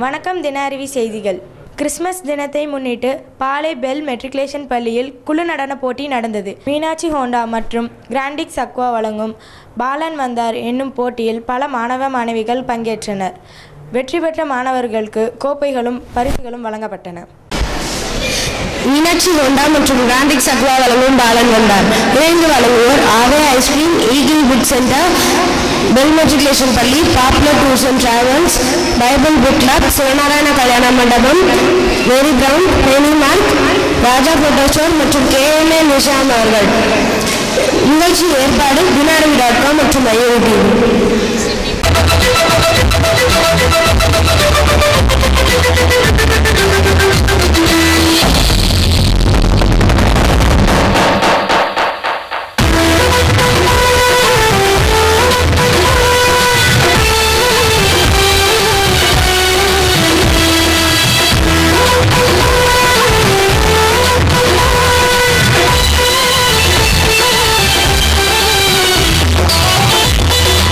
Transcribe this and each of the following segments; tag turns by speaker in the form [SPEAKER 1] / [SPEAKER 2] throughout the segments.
[SPEAKER 1] வணக்கம் தின அறிவி செய்திகள் கிறிஸ்மஸ் தினத்தை முன்னிட்டு பாலை பெல் மெட்ரிகுலேஷன் பள்ளியில் குழு நடன போட்டி நடந்தது மீனாட்சி ஹோண்டா மற்றும் கிராண்டிக்ஸ் அக்வா வழங்கும் பாலன் வந்தார் என்னும் போட்டியில் பல மாணவ மாணவிகள் பங்கேற்றனர் வெற்றி பெற்ற மாணவர்களுக்கு கோப்பைகளும் பரிசுகளும் வழங்கப்பட்டன
[SPEAKER 2] மீனாட்சி ஹோண்டா மற்றும் கிராண்டிக்ஸ் அக்வா வழங்கும் பாலன் வந்தார் இணைந்து வழங்குவோர் ஆவே ice cream eagle book centre bell matriculation பள்ளி popular tours and travels bible book club Sivanarayana Kalyana Mandapam Mary Brown ஹேனி மார்க் ராஜா போட்டோஸ்டோர் மற்றும் கேஎம்ஏ நிஷாம் அவர்கள் நிகழ்ச்சி ஏற்பாடு தினாரவி டாட் காம் மற்றும் ஐஓடி
[SPEAKER 3] Thank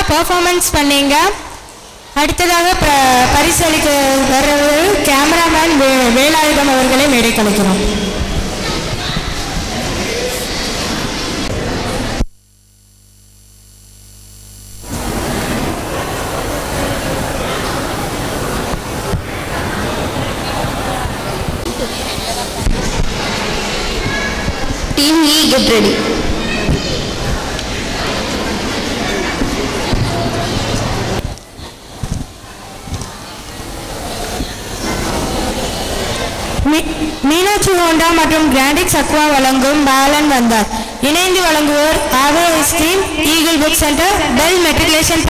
[SPEAKER 1] பெர்ஃபார்மன்ஸ் பண்ணீங்க அடுத்ததாக ப பரிசளிக்க வர்றவர் கேமராமேன் வே வேலாயுதம் அவர்களை மேடை கலைக்கிறோம்
[SPEAKER 2] Team E, get ready.
[SPEAKER 1] மீ- மீனாட்சி ஹோண்டா மற்றும் கிராண்டிக்ஸ் அக்வா வழங்கும் பாலன் வந்தார் இணைந்து வழங்குவோர் ஆவே ice cream eagle book centre bell matriculation